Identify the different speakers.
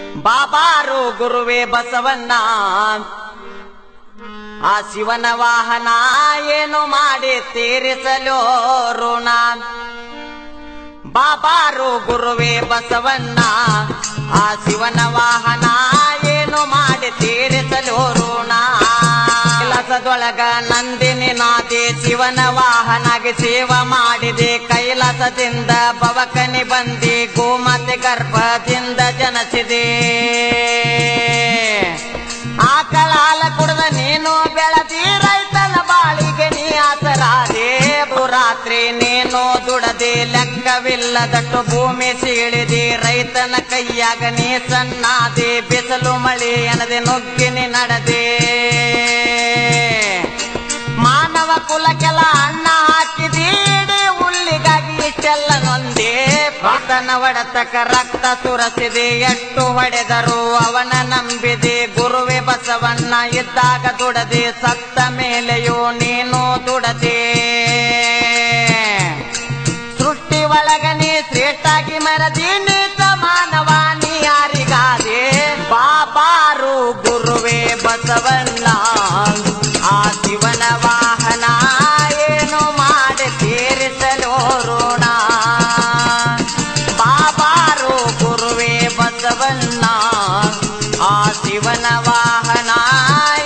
Speaker 1: ಬಾಬಾರು ಗುರುವೇ ಬಸವಣ್ಣ ಆ ಶಿವನ ವಾಹನ ಏನು ಮಾಡಿ ತೀರಿಸಲು ಋಣ ಬಾಬಾರು ಗುರುವೇ ಬಸವಣ್ಣ ಆ ಶಿವನ ವಾಹನ ಏನು ಮಾಡಿ ತೀರಿಸಲು ಋಣ ಕೈಲಾಸದೊಳಗ ನಂದಿನಿ ನಾದೆ ಶಿವನ ವಾಹನಗೆ ಸೇವ ಮಾಡಿದೆ ಕೈಲಾಸದಿಂದ ಬವಕನಿ ಬಂದಿ ಗೋಮಾತೆ ಗರ್ಭದಿಂದ ಜನಸಿದೆ ಆಕಳ ಹಾಲ ಕುಡ್ದ ನೀನು ಬೆಳದಿ ರೈತನ ಬಾಳಿಗೆ ನೀ ಆಸರಾದೆ ರಾತ್ರಿ ನೀನು ದುಡದೆ ಲೆಕ್ಕವಿಲ್ಲದಟ್ಟು ಭೂಮಿ ಸೀಳಿದೆ ರೈತನ ಕೈಯಾಗ ನೀ ಸಣ್ಣಾದೆ ಬಿಸಿಲು ಮಳೆ ಎನದೆ ನುಗ್ಗಿನಿ ನಡದೆ ಮಾನವ ಕುಲಕ್ಕೆಲ್ಲ ಅನ್ನ ಹಾಕಿದೀಡಿ ಹುಲ್ಲಿಗಾಗಿ ಇಷ್ಟೆಲ್ಲ ನೊಂದೆ ಪಾತನ ಒಡತಕ ರಕ್ತ ಸುರಸಿದೆ ಎಷ್ಟು ಹೊಡೆದರು ಅವನ ನಂಬಿದೆ ಗುರುವೆ ಬಸವಣ್ಣ ಇದ್ದಾಗ ದುಡದೆ ಸತ್ತ ಮೇಲೆಯೂ ನೀನು ದುಡದೆ ಸೃಷ್ಟಿ ಒಳಗ ನೀ ಶ್ರೇಷ್ಠಾಗಿ ಮರದಿ ನೀ ಸಮಾನವ ನೀ ಯಾರಿಗಾದೆ ಬಾಬಾರು ಗುರುವೇ ಬಸವಣ್ಣ ಆ ಶಿವನ ವಾಹನ ಏನು ಮಾಡಿ ತೀರಿಸಲು ಋಣ ಬಾಬಾರು ಗುರುವೇ ಬಸವಣ್ಣ ಆ ಶಿವನ ವಾಹನ